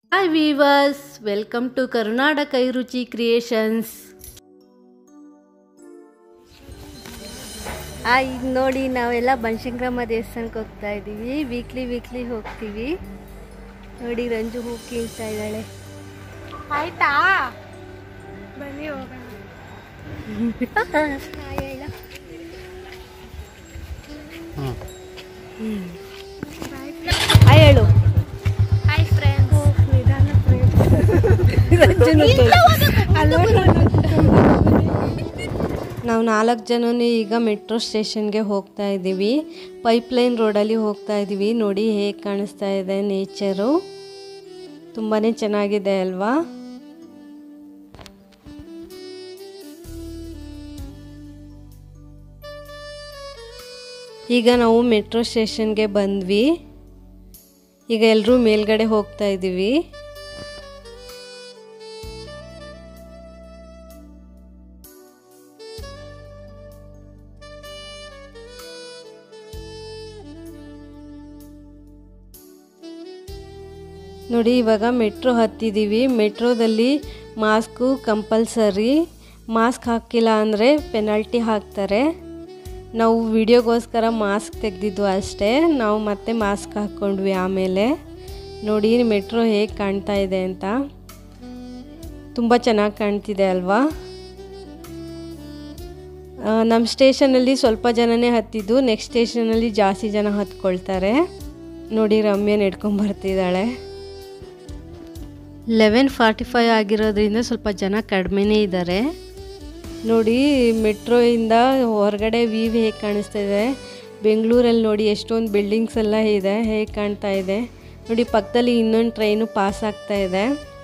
hi viewers welcome to Karnataka Ruchi creations hi ಈಗ ನೋಡಿ ನಾವೆಲ್ಲ ಬನಶಂಕರಮ್ಮ ದೇವಸ್ಥಾನಕ್ಕೆ ಹೋಗ್ತಾ ಇದ್ದೀವಿ ವೀಕ್ಲಿ ವೀಕ್ಲಿ ಹೋಗ್ತೀವಿ ನೋಡಿ ರಂಜು ಹೂ ಕೀಳ್ತಾ ಇದ್ದಾಳೆ ಆಯ್ತಾ ಬನ್ನಿ ಹೋಗೋಣ ಹಾಯ್ ಹೇಳ ಹಾಯ್ ಹೇಳು ಹಾಯ್ ಫ್ರೆಂಡ್ಸ್ ನಾವು ನಾಲ್ಕು ಜನನು ಈಗ ಮೆಟ್ರೋ ಸ್ಟೇಷನ್ಗೆ ಹೋಗ್ತಾ ಇದ್ದೀವಿ ಪೈಪ್ಲೈನ್ ರೋಡಲ್ಲಿ ಹೋಗ್ತಾ ಇದ್ದೀವಿ ನೋಡಿ ಹೇಗೆ ಕಾಣಿಸ್ತಾ ಇದೆ ನೇಚರು ತುಂಬಾ ಚೆನ್ನಾಗಿದೆ ಅಲ್ವಾ ಈಗ ನಾವು ಮೆಟ್ರೋ ಸ್ಟೇಷನ್ಗೆ ಬಂದ್ವಿ ಈಗ ಎಲ್ಲರೂ ಮೇಲ್ಗಡೆ ಹೋಗ್ತಾ ಇದ್ದೀವಿ ನೋಡಿ ಇವಾಗ ಮೆಟ್ರೋ ಹತ್ತಿದ್ದೀವಿ ಮೆಟ್ರೋದಲ್ಲಿ ಮಾಸ್ಕು ಕಂಪಲ್ಸರಿ ಮಾಸ್ಕ್ ಹಾಕಿಲ್ಲ ಅಂದರೆ ಪೆನಾಲ್ಟಿ ಹಾಕ್ತಾರೆ ನಾವು ವಿಡಿಯೋಗೋಸ್ಕರ ಮಾಸ್ಕ್ ತೆಗೆದಿದ್ದು ಅಷ್ಟೇ ನಾವು ಮತ್ತೆ ಮಾಸ್ಕ್ ಹಾಕ್ಕೊಂಡ್ವಿ ಆಮೇಲೆ ನೋಡಿ ಮೆಟ್ರೋ ಹೇಗೆ ಕಾಣ್ತಾ ಇದೆ ಅಂತ ತುಂಬ ಚೆನ್ನಾಗಿ ಕಾಣ್ತಿದೆ ಅಲ್ವಾ ಆ, ನಮ್ಮ ಸ್ಟೇಷನಲ್ಲಿ ಸ್ವಲ್ಪ ಜನನೇ ಹತ್ತಿದ್ದು ನೆಕ್ಸ್ಟ್ ಸ್ಟೇಷನಲ್ಲಿ ಜಾಸ್ತಿ ಜನ ಹತ್ಕೊಳ್ತಾರೆ ನೋಡಿ ರಮ್ಯ ನಡ್ಕೊಂಬರ್ತಿದ್ದಾಳೆ ಲೆವೆನ್ ಫಾರ್ಟಿ ಫೈವ್ ಆಗಿರೋದ್ರಿಂದ ಸ್ವಲ್ಪ ಜನ ಕಡಿಮೆನೇ ಇದ್ದಾರೆ ನೋಡಿ ಮೆಟ್ರೋಯಿಂದ ಹೊರಗಡೆ ವೀವ್ ಹೇಗೆ ಕಾಣಿಸ್ತಾ ಇದೆ ಬೆಂಗಳೂರಲ್ಲಿ ನೋಡಿ ಎಷ್ಟೊಂದು ಬಿಲ್ಡಿಂಗ್ಸ್ ಎಲ್ಲ ಇದೆ ಹೇಗೆ ಕಾಣ್ತಾ ಇದೆ ನೋಡಿ ಪಕ್ಕದಲ್ಲಿ ಇನ್ನೊಂದು ಟ್ರೈನು ಪಾಸ್ ಆಗ್ತಾ ಇದೆ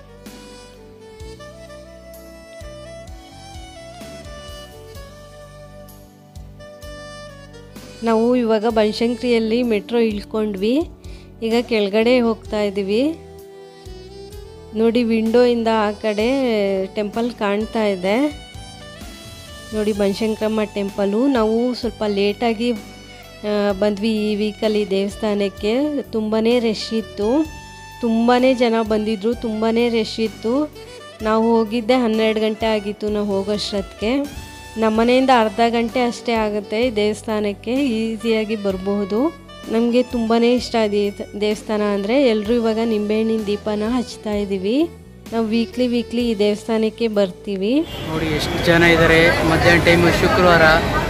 ನಾವು ಇವಾಗ ಬನಶಂಕರಿಯಲ್ಲಿ ಮೆಟ್ರೋ ಇಳ್ಕೊಂಡ್ವಿ ಈಗ ಕೆಳಗಡೆ ಹೋಗ್ತಾ ಇದ್ದೀವಿ ನೋಡಿ ವಿಂಡೋಯಿಂದ ಆ ಕಡೆ ಟೆಂಪಲ್ ಕಾಣ್ತಾ ಇದೆ ನೋಡಿ ಬನಶಂಕರಮ್ಮ ಟೆಂಪಲು ನಾವು ಸ್ವಲ್ಪ ಲೇಟಾಗಿ ಆ, ಬಂದ್ವಿ ಈ ವೀಕಲ್ಲಿ ದೇವಸ್ಥಾನಕ್ಕೆ ತುಂಬಾ ರಶ್ ಇತ್ತು ತುಂಬಾ ಜನ ಬಂದಿದ್ದರು ತುಂಬಾ ರಶ್ ಇತ್ತು ನಾವು ಹೋಗಿದ್ದೆ ಹನ್ನೆರಡು ಗಂಟೆ ಆಗಿತ್ತು ನಾವು ಹೋಗೋಷ್ಟೊತ್ತಿಗೆ ನಮ್ಮನೆಯಿಂದ ಅರ್ಧ ಗಂಟೆ ಅಷ್ಟೇ ಆಗುತ್ತೆ ಈ ದೇವಸ್ಥಾನಕ್ಕೆ ಈಸಿಯಾಗಿ ಬರಬಹುದು ನಮಗೆ ತುಂಬಾ ಇಷ್ಟ ಇದೆ ದೇವಸ್ಥಾನ ಅಂದರೆ ಎಲ್ಲರೂ ಇವಾಗ ನಿಂಬೆಹಣ್ಣಿನ ದೀಪನ ಹಚ್ತಾ ಇದ್ದೀವಿ ನಾವು ವೀಕ್ಲಿ ವೀಕ್ಲಿ ಈ ದೇವಸ್ಥಾನಕ್ಕೆ ಬರ್ತೀವಿ ನೋಡಿ ಎಷ್ಟು ಜನ ಇದ್ದಾರೆ ಮಧ್ಯಾಹ್ನ ಟೈಮು ಶುಕ್ರವಾರ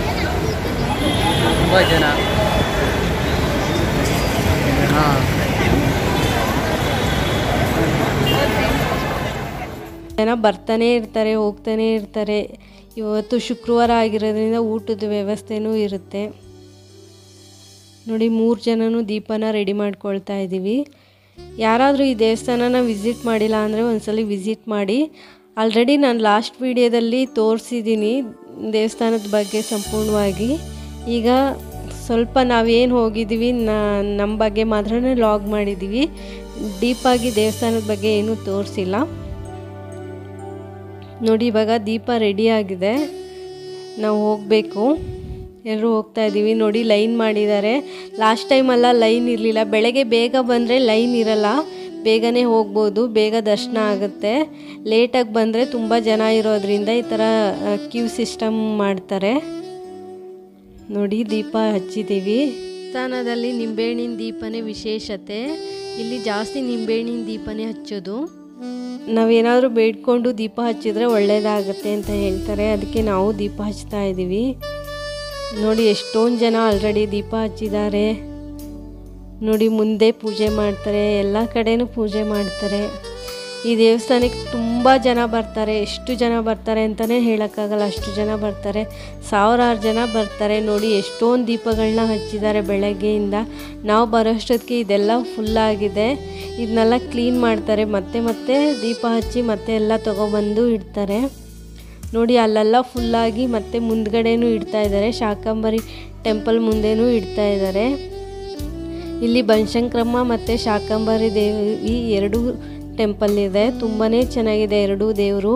ತುಂಬ ಜನ ಹಾಂ ಜನ ಬರ್ತಾನೆ ಇರ್ತಾರೆ ಹೋಗ್ತಾನೆ ಇರ್ತಾರೆ ಇವತ್ತು ಶುಕ್ರವಾರ ಆಗಿರೋದ್ರಿಂದ ಊಟದ ವ್ಯವಸ್ಥೆನೂ ಇರುತ್ತೆ ನೋಡಿ ಮೂರು ಜನನೂ ದೀಪನ ರೆಡಿ ಮಾಡ್ಕೊಳ್ತಾ ಇದ್ದೀವಿ ಯಾರಾದರೂ ಈ ದೇವಸ್ಥಾನನ ವಿಸಿಟ್ ಮಾಡಿಲ್ಲ ಅಂದರೆ ಒಂದ್ಸಲ ವಿಸಿಟ್ ಮಾಡಿ ಆಲ್ರೆಡಿ ನಾನು ಲಾಸ್ಟ್ ವೀಡಿಯೋದಲ್ಲಿ ತೋರಿಸಿದ್ದೀನಿ ದೇವಸ್ಥಾನದ ಬಗ್ಗೆ ಸಂಪೂರ್ಣವಾಗಿ ಈಗ ಸ್ವಲ್ಪ ನಾವೇನು ಹೋಗಿದ್ದೀವಿ ನಮ್ಮ ಬಗ್ಗೆ ಮಾತ್ರನೇ ಲಾಗ್ ಮಾಡಿದ್ದೀವಿ ಡೀಪಾಗಿ ದೇವಸ್ಥಾನದ ಬಗ್ಗೆ ಏನೂ ತೋರಿಸಿಲ್ಲ ನೋಡಿ ಇವಾಗ ದೀಪ ರೆಡಿ ಆಗಿದೆ ನಾವು ಹೋಗಬೇಕು ಎಲ್ಲರೂ ಹೋಗ್ತಾ ಇದ್ದೀವಿ ನೋಡಿ ಲೈನ್ ಮಾಡಿದ್ದಾರೆ ಲಾಸ್ಟ್ ಟೈಮೆಲ್ಲ ಲೈನ್ ಇರಲಿಲ್ಲ ಬೆಳಗ್ಗೆ ಬೇಗ ಬಂದರೆ ಲೈನ್ ಇರಲ್ಲ ಬೇಗನೆ ಹೋಗ್ಬೋದು ಬೇಗ ದರ್ಶನ ಆಗುತ್ತೆ ಲೇಟಾಗಿ ಬಂದರೆ ತುಂಬ ಜನ ಇರೋದ್ರಿಂದ ಈ ಥರ ಕ್ಯೂ ಸಿಸ್ಟಮ್ ಮಾಡ್ತಾರೆ ನೋಡಿ ದೀಪ ಹಚ್ಚಿದ್ದೀವಿ ದೇವಸ್ಥಾನದಲ್ಲಿ ನಿಂಬೆಹಣ್ಣಿನ ದೀಪನೇ ವಿಶೇಷತೆ ಇಲ್ಲಿ ಜಾಸ್ತಿ ನಿಂಬೆಹಣ್ಣಿನ ದೀಪನೇ ಹಚ್ಚೋದು ನಾವೇನಾದರೂ ಬೇಡ್ಕೊಂಡು ದೀಪ ಹಚ್ಚಿದ್ರೆ ಒಳ್ಳೇದಾಗತ್ತೆ ಅಂತ ಹೇಳ್ತಾರೆ ಅದಕ್ಕೆ ನಾವು ದೀಪ ಹಚ್ತಾ ಇದ್ದೀವಿ ನೋಡಿ ಎಷ್ಟೊಂದು ಜನ ಆಲ್ರೆಡಿ ದೀಪ ಹಚ್ಚಿದ್ದಾರೆ ನೋಡಿ ಮುಂದೆ ಪೂಜೆ ಮಾಡ್ತಾರೆ ಎಲ್ಲ ಕಡೆನೂ ಪೂಜೆ ಮಾಡ್ತಾರೆ ಈ ದೇವಸ್ಥಾನಕ್ಕೆ ತುಂಬ ಜನ ಬರ್ತಾರೆ ಎಷ್ಟು ಜನ ಬರ್ತಾರೆ ಅಂತಲೇ ಹೇಳೋಕ್ಕಾಗಲ್ಲ ಅಷ್ಟು ಜನ ಬರ್ತಾರೆ ಸಾವಿರಾರು ಜನ ಬರ್ತಾರೆ ನೋಡಿ ಎಷ್ಟೊಂದು ದೀಪಗಳನ್ನ ಹಚ್ಚಿದ್ದಾರೆ ಬೆಳಗ್ಗೆಯಿಂದ ನಾವು ಬರೋಷ್ಟೊತ್ತಿಗೆ ಇದೆಲ್ಲ ಫುಲ್ಲಾಗಿದೆ ಇದನ್ನೆಲ್ಲ ಕ್ಲೀನ್ ಮಾಡ್ತಾರೆ ಮತ್ತೆ ಮತ್ತೆ ದೀಪ ಹಚ್ಚಿ ಮತ್ತೆ ಎಲ್ಲ ತೊಗೊಬಂದು ಇಡ್ತಾರೆ ನೋಡಿ ಅಲ್ಲೆಲ್ಲ ಫುಲ್ಲಾಗಿ ಮತ್ತೆ ಮುಂದ್ಗಡೆನೂ ಇಡ್ತಾ ಇದ್ದಾರೆ ಶಾಕಂಬರಿ ಟೆಂಪಲ್ ಮುಂದೆನೂ ಇಡ್ತಾ ಇದ್ದಾರೆ ಇಲ್ಲಿ ಬನಶಂಕರಮ್ಮ ಮತ್ತು ಶಾಕಂಬರಿ ದೇವಿ ಎರಡೂ ಟೆಂಪಲ್ ಇದೆ ತುಂಬಾ ಚೆನ್ನಾಗಿದೆ ಎರಡೂ ದೇವರು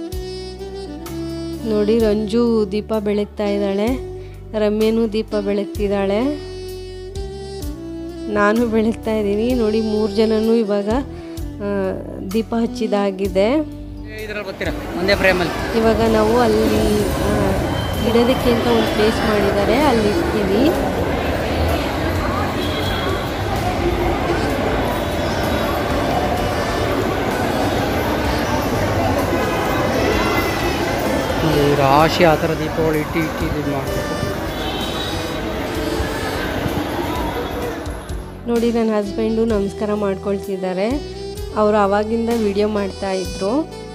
ನೋಡಿ ರಂಜು ದೀಪ ಬೆಳಗ್ತಾ ಇದ್ದಾಳೆ ರಮ್ಯನೂ ದೀಪ ಬೆಳಗ್ತಿದ್ದಾಳೆ ನಾನು ಬೆಳಗ್ತಾ ಇದ್ದೀನಿ ನೋಡಿ ಮೂರು ಜನನೂ ಇವಾಗ ಆ, ದೀಪ ಹಚ್ಚಿದಾಗಿದೆ ಇದ್ರಲ್ಲಿ ಬರ್ತೀರಾ ಒಂದೇ ಫ್ರೇಮಲ್ಲಿ ಇವಾಗ ನಾವು ಅಲ್ಲಿ ಆ, ಇಡೋದಕ್ಕೆ ಅಂತ ಒಂದು ಪ್ಲೇಸ್ ಮಾಡಿದ್ದಾರೆ ಅಲ್ಲಿ ಇರ್ತೀವಿ ನೋಡಿ, ರಾಶಿ ಆ ಥರ ದೀಪಗಳು ಇಟ್ಟು ಇಟ್ಟು ಇದು ಮಾಡಬೇಕು ನೋಡಿ ನನ್ನ ಹಸ್ಬೆಂಡು ನಮಸ್ಕಾರ ಮಾಡ್ಕೊಳ್ತಿದ್ದಾರೆ ಅವರು ಆವಾಗಿಂದ ವಿಡಿಯೋ ಮಾಡ್ತಾ ಇದ್ರು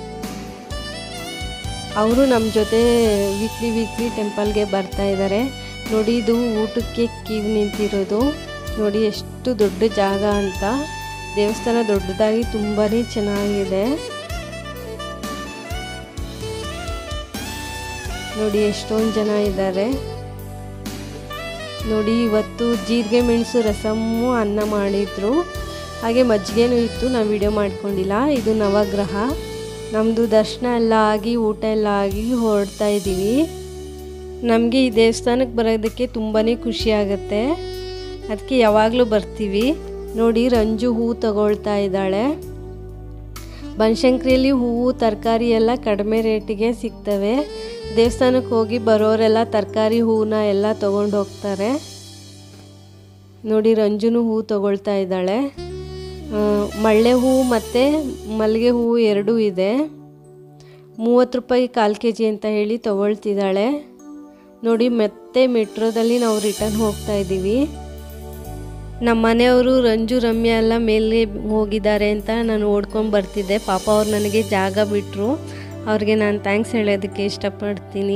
ಅವರು ನಮ್ಮ ಜೊತೆ ವೀಕ್ಲಿ ವೀಕ್ಲಿ ಟೆಂಪಲ್ಗೆ ಬರ್ತಾ ಇದ್ದಾರೆ ನೋಡಿ ಇದು ಊಟಕ್ಕೆ ಕ್ಯೂ ನಿಂತಿರೋದು ನೋಡಿ ಎಷ್ಟು ದೊಡ್ಡ ಜಾಗ ಅಂತ ದೇವಸ್ಥಾನ ದೊಡ್ಡದಾಗಿ ತುಂಬಾ ಚೆನ್ನಾಗಿದೆ ನೋಡಿ ಎಷ್ಟೊಂದು ಜನ ಇದ್ದಾರೆ ನೋಡಿ ಇವತ್ತು ಜೀರಿಗೆ ಮೆಣಸು ರಸಮ್ಮು ಅನ್ನ ಮಾಡಿದ್ರು ಹಾಗೆ ಮಜ್ಜಿಗೆನೂ ಇತ್ತು ನಾವು ವಿಡಿಯೋ ಮಾಡ್ಕೊಂಡಿಲ್ಲ ಇದು ನವಗ್ರಹ ನಮ್ಮದು ದರ್ಶನ ಎಲ್ಲ ಆಗಿ ಊಟ ಎಲ್ಲ ಆಗಿ ಹೊರಡ್ತಾ ಇದ್ದೀವಿ ನಮಗೆ ಈ ದೇವಸ್ಥಾನಕ್ಕೆ ಬರೋದಕ್ಕೆ ತುಂಬಾ ಖುಷಿ ಆಗುತ್ತೆ ಅದಕ್ಕೆ ಯಾವಾಗಲೂ ಬರ್ತೀವಿ ನೋಡಿ ರಂಜು ಹೂ ತಗೊಳ್ತಾ ಇದ್ದಾಳೆ ಬನಶಂಕರಿಯಲ್ಲಿ ಹೂವು ತರಕಾರಿ ಎಲ್ಲ ಕಡಿಮೆ ರೇಟಿಗೆ ಸಿಗ್ತವೆ ದೇವಸ್ಥಾನಕ್ಕೆ ಹೋಗಿ ಬರೋರೆಲ್ಲ ತರಕಾರಿ ಹೂವನ್ನ ಎಲ್ಲ ತೊಗೊಂಡು ಹೋಗ್ತಾರೆ ನೋಡಿ ರಂಜುನು ಹೂ ತಗೊಳ್ತಾ ಇದ್ದಾಳೆ ಆ, ಮಳ್ಳೆ ಹೂವು ಮತ್ತು ಮಲ್ಲಿಗೆ ಹೂವು ಎರಡೂ ಇದೆ ಮೂವತ್ತು ರೂಪಾಯಿ ಕಾಲು ಕೆ ಜಿ ಅಂತ ಹೇಳಿ ತಗೊಳ್ತಿದ್ದಾಳೆ ನೋಡಿ ಮತ್ತೆ ಮೆಟ್ರೋದಲ್ಲಿ ನಾವು ರಿಟರ್ನ್ ಹೋಗ್ತಾ ಇದ್ದೀವಿ ನಮ್ಮ ಮನೆಯವರು ರಂಜು ರಮ್ಯಾ ಎಲ್ಲ ಮೇಲೆ ಹೋಗಿದ್ದಾರೆ ಅಂತ ನಾನು ಓಡ್ಕೊಂಡು ಬರ್ತಿದ್ದೆ ಪಾಪ ಅವ್ರು ನನಗೆ ಜಾಗ ಬಿಟ್ಟರು ಅವ್ರಿಗೆ ನಾನು ಥ್ಯಾಂಕ್ಸ್ ಹೇಳೋದಕ್ಕೆ ಇಷ್ಟಪಡ್ತೀನಿ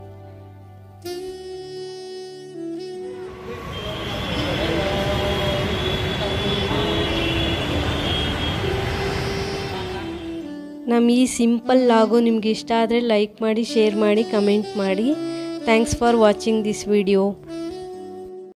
ನಮ್ಮ ಈ ಸಿಂಪಲ್ ಲಾಗು ನಿಮ್ಗೆ ಇಷ್ಟ ಆದರೆ ಲೈಕ್ ಮಾಡಿ ಶೇರ್ ಮಾಡಿ ಕಮೆಂಟ್ ಮಾಡಿ thanks for watching this video